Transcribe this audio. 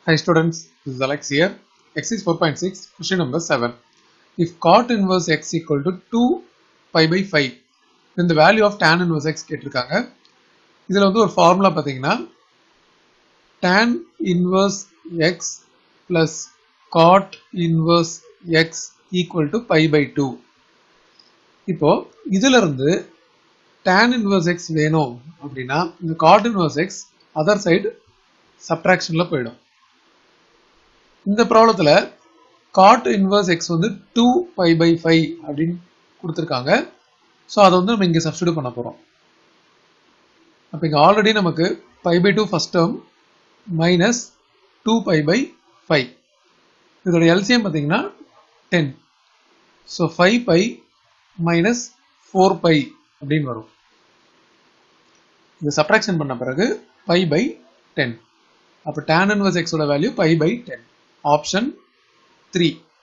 Hi students, this is Alex here. Exercise 4.6, question number 7. If cot inverse x equal to 2 pi by 5, then the value of tan inverse x கேட்டிருக்காங்க இதில் வந்து ஒரு formula பார்த்தீங்கன்னா tan inverse x plus cot inverse x equal to pi by 2 இப்போ இதுல இருந்து tan inverse x வேணும் அப்படின்னா இந்த cot inverse x other side சப்ட்ராக்ஷன்ல போயிடும் இந்த ப்ராப்ளத்துல காட் இன்வர்ஸ் எக்ஸ் வந்து டூ பை பை ஃபைவ் அப்படின்னு கொடுத்துருக்காங்க ஸோ அதை வந்து நம்ம இங்கே சப்ஸ்டியூட் பண்ண போகிறோம் அப்போ இங்கே ஆல்ரெடி நமக்கு pi by two first term minus two pi by five இதோட எல்சிஎம் பார்த்தீங்கன்னா ten so five pi minus four pi அப்படின்னு வரும் இது சப்ராக்ஷன் பண்ண பிறகு பை பை டென் அப்போ tan inverse x ஓட value pi by ten option three